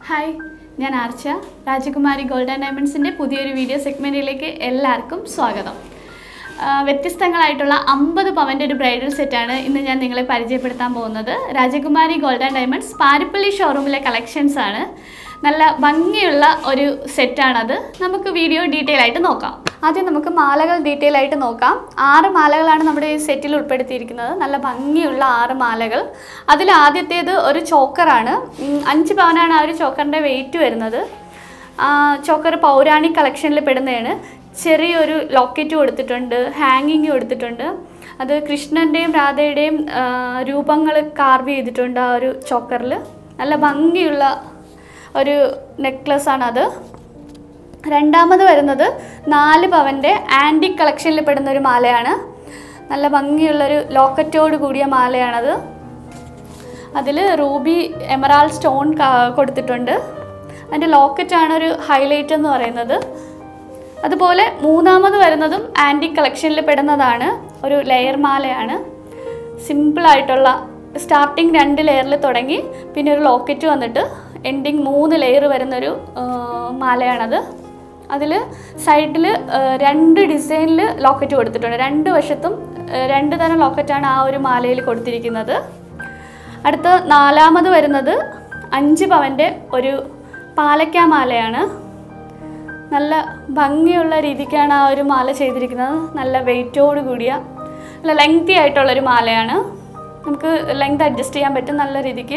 hi ഞാൻ ആർച്ച രാജകുമാരി gold and ഡയമണ്ട്സിൻ്റെ പുതിയൊരു വീഡിയോ സെഗ്മെൻറ്റിലേക്ക് എല്ലാവർക്കും സ്വാഗതം ആ, വ്യത്യസ്തങ്ങളായിട്ടുള്ള അമ്പത് പവൻ്റെ ഒരു ബ്രൈഡൽ സെറ്റാണ് ഇന്ന് ഞാൻ നിങ്ങളെ പരിചയപ്പെടുത്താൻ പോകുന്നത് Rajakumari gold and diamonds Paripally ഷോറൂമിലെ കളക്ഷൻസ് ആണ് നല്ല ഭംഗിയുള്ള ഒരു സെറ്റാണത് നമുക്ക് വീഡിയോ ഡീറ്റെയിൽ ആയിട്ട് നോക്കാം ആദ്യം നമുക്ക് മാലകൾ ഡീറ്റെയിൽ ആയിട്ട് നോക്കാം ആറ് മാലകളാണ് നമ്മുടെ ഈ സെറ്റിൽ ഉൾപ്പെടുത്തിയിരിക്കുന്നത് നല്ല ഭംഗിയുള്ള ആറ് മാലകൾ അതിൽ ആദ്യത്തേത് ഒരു ചോക്കറാണ് ഉം, അഞ്ച് പവനാണ് ആ ഒരു ചോക്കറിൻ്റെ വെയിറ്റ് വരുന്നത് ചോക്കർ പൗരാണിക് കളക്ഷനിൽ പെടുന്നതാണ് ചെറിയൊരു ലോക്കറ്റ് കൊടുത്തിട്ടുണ്ട് ഹാങ്ങിങ് കൊടുത്തിട്ടുണ്ട് അത് കൃഷ്ണൻ്റെയും രാധയുടെയും രൂപങ്ങൾ കാർവ് ചെയ്തിട്ടുണ്ട് ആ ഒരു ചോക്കറിൽ നല്ല ഭംഗിയുള്ള ഒരു നെക്ലസ് ആണത് രണ്ടാമത് വരുന്നത് നാല് പവൻ്റെ ആൻറ്റിക് കളക്ഷനിൽ പെടുന്ന ഒരു മാലയാണ് നല്ല ഭംഗിയുള്ളൊരു ലോക്കറ്റോട് കൂടിയ മാലയാണത് അതിൽ റൂബി എമറാൾ സ്റ്റോൺ ക- കൊടുത്തിട്ടുണ്ട് അതിൻ്റെ ലോക്കറ്റാണ് ഒരു ഹൈലൈറ്റ് എന്ന് പറയുന്നത് അതുപോലെ മൂന്നാമത് വരുന്നതും ആൻറ്റിക് കളക്ഷനിൽ പെടുന്നതാണ് ഒരു ലെയർ മാലയാണ് സിമ്പിളായിട്ടുള്ള സ്റ്റാർട്ടിങ് രണ്ട് ലെയറിൽ തുടങ്ങി പിന്നെ ഒരു ലോക്കറ്റ് വന്നിട്ട് എൻഡിങ് മൂന്ന് ലെയർ വരുന്നൊരു ആ, മാലയാണത് അതിൽ സൈഡിൽ രണ്ട് ഡിസൈനിൽ ലോക്കറ്റ് കൊടുത്തിട്ടുണ്ട് രണ്ട് വശത്തും ആ, രണ്ട് തരം ലോക്കറ്റാണ് ആ ഒരു മാലയിൽ കൊടുത്തിരിക്കുന്നത് അടുത്ത നാലാമത് വരുന്നത് അഞ്ച് പവൻ്റെ ഒരു പാലക്ക മാലയാണ് നല്ല ഭംഗിയുള്ള രീതിക്കാണ് ആ ഒരു മാല ചെയ്തിരിക്കുന്നത് നല്ല വെയിറ്റോട് കൂടിയ നല്ല ലെങ്തി ആയിട്ടുള്ളൊരു മാലയാണ് നമുക്ക് ലെങ്ത് അഡ്ജസ്റ്റ് ചെയ്യാൻ പറ്റും നല്ല രീതിക്ക്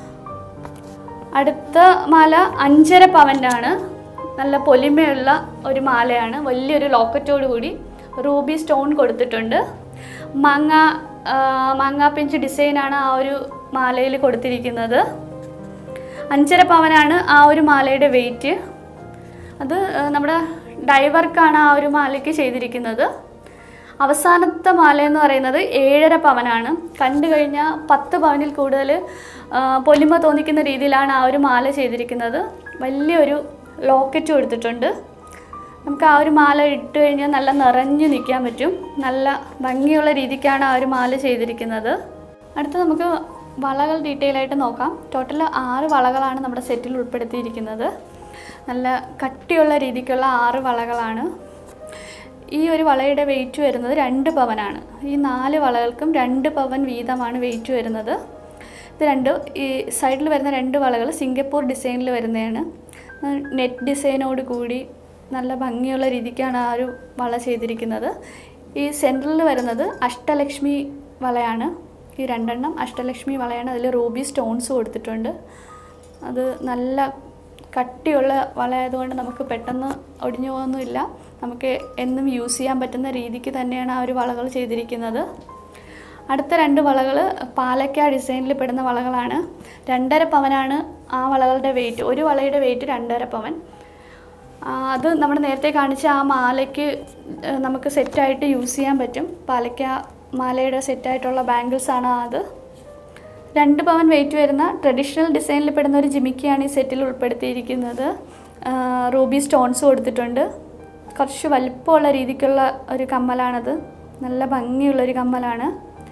അടുത്ത മാല അഞ്ചര പവൻ്റെ ആണ് നല്ല പൊലിമയുള്ള ഒരു മാലയാണ് വലിയൊരു ലോക്കറ്റോട് കൂടി റൂബി സ്റ്റോൺ കൊടുത്തിട്ടുണ്ട് മാങ്ങ ആ, മാങ്ങാപ്പിഞ്ച് ഡിസൈനാണ് ആ ഒരു മാലയിൽ കൊടുത്തിരിക്കുന്നത് അഞ്ചര പവനാണ് ആ ഒരു മാലയുടെ വെയിറ്റ് അത് ആ, നമ്മുടെ ഡൈവർക്കാണ് ആ ഒരു മാലയ്ക്ക് ചെയ്തിരിക്കുന്നത് അവസാനത്തെ മാല എന്ന് പറയുന്നത് ഏഴര പവനാണ് കണ്ടു കഴിഞ്ഞാൽ പത്ത് പവനിൽ കൂടുതൽ ആ, പൊലിമ തോന്നിക്കുന്ന രീതിയിലാണ് ആ ഒരു മാല ചെയ്തിരിക്കുന്നത് വലിയൊരു ലോക്കറ്റ് കൊടുത്തിട്ടുണ്ട് നമുക്ക് ആ ഒരു മാല ഇട്ട് കഴിഞ്ഞാൽ നല്ല നിറഞ്ഞു നിൽക്കാൻ പറ്റും നല്ല ഭംഗിയുള്ള രീതിക്കാണ് ആ ഒരു മാല ചെയ്തിരിക്കുന്നത് അടുത്ത് നമുക്ക് വളകൾ ഡീറ്റെയിൽ ആയിട്ട് നോക്കാം ടോട്ടൽ ആറ് വളകളാണ് നമ്മുടെ സെറ്റിൽ ഉൾപ്പെടുത്തിയിരിക്കുന്നത് നല്ല കട്ടിയുള്ള രീതിക്കുള്ള ആറ് വളകളാണ് ഈ ഒരു വളയുടെ വെയിറ്റ് വരുന്നത് രണ്ട് പവനാണ് ഈ നാല് വളകൾക്കും രണ്ട് പവൻ വീതമാണ് വെയിറ്റ് വരുന്നത് ഇത് രണ്ട് ഈ സൈഡിൽ വരുന്ന രണ്ട് വളകൾ സിംഗപ്പൂർ ഡിസൈനിൽ വരുന്നതാണ് നെറ്റ് ഡിസൈനോട് കൂടി നല്ല ഭംഗിയുള്ള രീതിക്കാണ് ആ ഒരു വള ചെയ്തിരിക്കുന്നത് ഈ സെൻറ്ററിൽ വരുന്നത് അഷ്ടലക്ഷ്മി വളയാണ് ഈ രണ്ടെണ്ണം അഷ്ടലക്ഷ്മി വളയാണ് അതിൽ റൂബി സ്റ്റോൺസ് കൊടുത്തിട്ടുണ്ട് അത് നല്ല കട്ടിയുള്ള വളയായതുകൊണ്ട് നമുക്ക് പെട്ടെന്ന് ഒടിഞ്ഞു പോകുന്നില്ല നമുക്ക് എന്നും യൂസ് ചെയ്യാൻ പറ്റുന്ന രീതിക്ക് തന്നെയാണ് ആ ഒരു വളകൾ ചെയ്തിരിക്കുന്നത് അടുത്ത രണ്ട് വളകൾ പാലക്ക ഡിസൈനിൽ പെടുന്ന വളകളാണ് രണ്ടര പവനാണ് ആ വളകളുടെ വെയിറ്റ് ഒരു വളയുടെ വെയിറ്റ് രണ്ടര പവൻ ആ, അത് നമ്മൾ നേരത്തെ കാണിച്ച ആ മാലയ്ക്ക് ഏഹ്, നമുക്ക് സെറ്റായിട്ട് യൂസ് ചെയ്യാൻ പറ്റും പാലക്ക മാലയുടെ സെറ്റായിട്ടുള്ള ബാംഗിൾസ് ആണ് അത് രണ്ട് പവൻ വെയിറ്റ് വരുന്ന ട്രഡീഷണൽ ഡിസൈനിൽ പെടുന്ന ഒരു ജിമിക്കിയാണ് ഈ സെറ്റിൽ ഉൾപ്പെടുത്തിയിരിക്കുന്നത് ആ, റൂബി സ്റ്റോൺസ് കൊടുത്തിട്ടുണ്ട് കുറച്ച് വലിപ്പമുള്ള രീതിക്കുള്ള ഒരു കമ്മലാണത് നല്ല ഭംഗിയുള്ളൊരു കമ്മലാണ്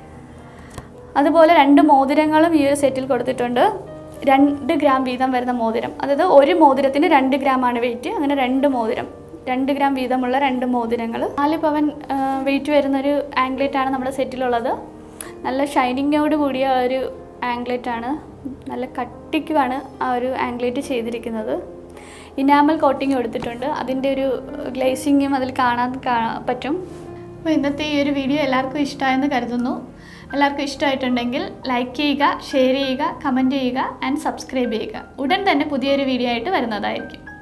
അതുപോലെ രണ്ട് മോതിരങ്ങളും ഈ ഒരു സെറ്റിൽ കൊടുത്തിട്ടുണ്ട് രണ്ട് ഗ്രാം വീതം വരുന്ന മോതിരം അതായത് ഒരു മോതിരത്തിന് രണ്ട് ഗ്രാമാണ് വെയിറ്റ് അങ്ങനെ രണ്ട് മോതിരം രണ്ട് ഗ്രാം വീതമുള്ള രണ്ട് മോതിരങ്ങൾ നാല് പവൻ വെയിറ്റ് വരുന്നൊരു ആംഗ്ലേറ്റ് ആണ് നമ്മുടെ സെറ്റിലുള്ളത് നല്ല ഷൈനിങ്ങോട് കൂടിയ ഒരു ആംഗ്ലേറ്റ് ആണ് നല്ല കട്ടിക്കുമാണ് ആ ഒരു ആംഗ്ലേറ്റ് ചെയ്തിരിക്കുന്നത് ഇനാമൽ കോട്ടിങ് കൊടുത്തിട്ടുണ്ട് അതിൻ്റെ ഒരു ഗ്ലേസിങ്ങും അതിൽ കാണാൻ കാ- പറ്റും അപ്പോൾ ഇന്നത്തെ ഈ ഒരു വീഡിയോ എല്ലാവർക്കും ഇഷ്ടമായെന്ന് കരുതുന്നു എല്ലാവർക്കും ഇഷ്ടമായിട്ടുണ്ടെങ്കിൽ ലൈക്ക് ചെയ്യുക ഷെയർ ചെയ്യുക കമൻറ്റ് ചെയ്യുക ആൻഡ് സബ്സ്ക്രൈബ് ചെയ്യുക ഉടൻ തന്നെ പുതിയൊരു വീഡിയോ ആയിട്ട് വരുന്നതായിരിക്കും